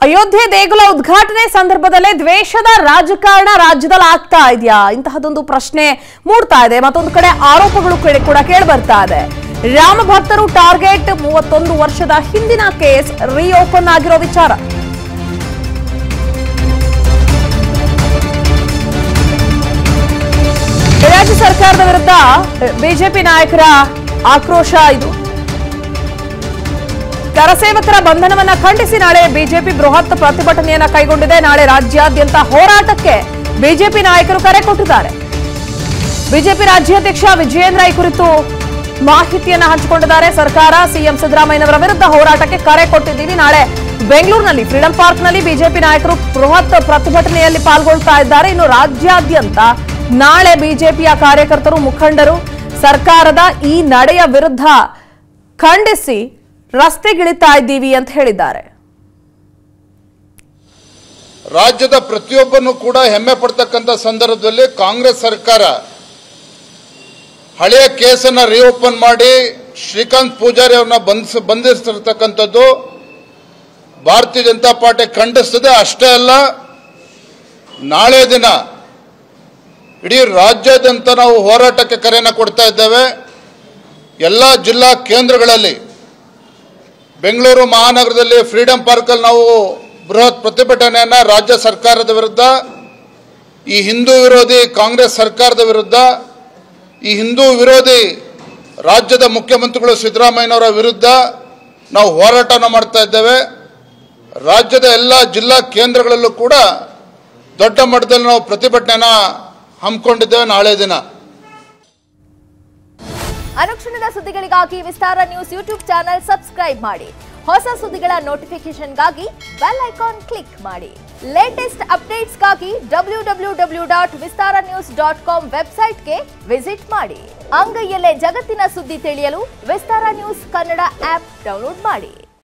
ಅಯೋಧ್ಯೆ ದೇಗುಲ ಉದ್ಘಾಟನೆ ಸಂದರ್ಭದಲ್ಲೇ ದ್ವೇಷದ ರಾಜಕಾರಣ ರಾಜ್ಯದಲ್ಲಿ ಆಗ್ತಾ ಇದೆಯಾ ಇಂತಹದೊಂದು ಪ್ರಶ್ನೆ ಮೂಡ್ತಾ ಇದೆ ಮತ್ತೊಂದು ಕಡೆ ಆರೋಪಗಳು ಕೇಳಿ- ಕೂಡ ಕೇಳಿ ಬರ್ತಾ ಇದೆ ರಾಮ ಭಕ್ತರು ಟಾರ್ಗೆಟ್ ಮೂವತ್ತೊಂದು ವರ್ಷದ ಹಿಂದಿನ ಕೇಸ್ ರೀಓಪನ್ ಆಗಿರೋ ವಿಚಾರ ರಾಜ್ಯ ಸರ್ಕಾರದ ವಿರುದ್ಧ ಬಿಜೆಪಿ ನಾಯಕರ ಆಕ್ರೋಶ ಇದು ಕರಸೇವಕರ ಬಂಧನವನ್ನ ಖಂಡಿಸಿ ನಾಳೆ ಬಿಜೆಪಿ ಬೃಹತ್ ಪ್ರತಿಭಟನೆಯನ್ನ ಕೈಗೊಂಡಿದೆ ನಾಳೆ ರಾಜ್ಯಾದ್ಯಂತ ಹೋರಾಟಕ್ಕೆ ಬಿಜೆಪಿ ನಾಯಕರು ಕರೆ ಕೊಟ್ಟಿದ್ದಾರೆ ಬಿಜೆಪಿ ರಾಜ್ಯಾಧ್ಯಕ್ಷ ವಿಜಯೇಂದ್ರ ಈ ಕುರಿತು ಮಾಹಿತಿಯನ್ನ ಹಂಚಿಕೊಂಡಿದ್ದಾರೆ ಸರ್ಕಾರ ಸಿಎಂ ಸಿದ್ದರಾಮಯ್ಯನವರ ವಿರುದ್ಧ ಹೋರಾಟಕ್ಕೆ ಕರೆ ಕೊಟ್ಟಿದ್ದೀವಿ ನಾಳೆ ಬೆಂಗಳೂರಿನಲ್ಲಿ ಫ್ರೀಡಂ ಪಾರ್ಕ್ನಲ್ಲಿ ಬಿಜೆಪಿ ನಾಯಕರು ಬೃಹತ್ ಪ್ರತಿಭಟನೆಯಲ್ಲಿ ಪಾಲ್ಗೊಳ್ತಾ ಇದ್ದಾರೆ ಇನ್ನು ರಾಜ್ಯಾದ್ಯಂತ ನಾಳೆ ಬಿಜೆಪಿಯ ಕಾರ್ಯಕರ್ತರು ಮುಖಂಡರು ಸರ್ಕಾರದ ಈ ನಡೆಯ ವಿರುದ್ಧ ಖಂಡಿಸಿ ರಸ್ತೆಗಿಳಿತಾ ಇದ್ದೀವಿ ಅಂತ ಹೇಳಿದ್ದಾರೆ ರಾಜ್ಯದ ಪ್ರತಿಯೊಬ್ಬನು ಕೂಡ ಹೆಮ್ಮೆ ಪಡ್ತಕ್ಕಂಥ ಸಂದರ್ಭದಲ್ಲಿ ಕಾಂಗ್ರೆಸ್ ಸರ್ಕಾರ ಹಳೆಯ ಕೇಸನ್ನ ರಿಓಪನ್ ಮಾಡಿ ಶ್ರೀಕಾಂತ್ ಪೂಜಾರಿ ಅವ್ರನ್ನ ಬಂಧಿಸ ಬಂಧಿಸಿರ್ತಕ್ಕಂಥದ್ದು ಭಾರತೀಯ ಜನತಾ ಪಾರ್ಟಿ ಖಂಡಿಸ್ತದೆ ಅಷ್ಟೇ ಅಲ್ಲ ನಾಳೆ ದಿನ ಇಡೀ ರಾಜ್ಯಾದ್ಯಂತ ನಾವು ಹೋರಾಟಕ್ಕೆ ಕರೆಯನ್ನು ಕೊಡ್ತಾ ಇದ್ದೇವೆ ಎಲ್ಲ ಜಿಲ್ಲಾ ಕೇಂದ್ರಗಳಲ್ಲಿ ಬೆಂಗಳೂರು ಮಹಾನಗರದಲ್ಲಿ ಫ್ರೀಡಂ ಪಾರ್ಕಲ್ಲಿ ನಾವು ಬೃಹತ್ ಪ್ರತಿಭಟನೆಯನ್ನು ರಾಜ್ಯ ಸರ್ಕಾರದ ವಿರುದ್ಧ ಈ ಹಿಂದೂ ವಿರೋಧಿ ಕಾಂಗ್ರೆಸ್ ಸರ್ಕಾರದ ವಿರುದ್ಧ ಈ ಹಿಂದೂ ವಿರೋಧಿ ರಾಜ್ಯದ ಮುಖ್ಯಮಂತ್ರಿಗಳು ಸಿದ್ದರಾಮಯ್ಯನವರ ವಿರುದ್ಧ ನಾವು ಹೋರಾಟನ ಮಾಡ್ತಾ ಇದ್ದೇವೆ ರಾಜ್ಯದ ಎಲ್ಲ ಜಿಲ್ಲಾ ಕೇಂದ್ರಗಳಲ್ಲೂ ಕೂಡ ದೊಡ್ಡ ಮಟ್ಟದಲ್ಲಿ ನಾವು ಪ್ರತಿಭಟನೆನ ಹಮ್ಮಿಕೊಂಡಿದ್ದೇವೆ ನಾಳೆ ದಿನ ಅನುಕ್ಷಣದ ಸುದ್ದಿಗಳಿಗಾಗಿ Vistara news YouTube channel subscribe ಮಾಡಿ ಹೊಸ ಸುದ್ದಿಗಳ ನೋಟಿಫಿಕೇಶನ್ಗಾಗಿ ಬೆಲ್ ಐಕಾನ್ ಕ್ಲಿಕ್ ಮಾಡಿ ಲೇಟೆಸ್ಟ್ ಅಪ್ಡೇಟ್ಸ್ಗಾಗಿ W W W dot Vistara news dot com ವೆಬ್ಸೈಟ್ಗೆ ವಿಸಿಟ್ ಮಾಡಿ ಅಂಗೈಯಲ್ಲೇ ಜಗತ್ತಿನ ಸುದ್ದಿ ತಿಳಿಯಲು Vistara news Kannada app download ಮಾಡಿ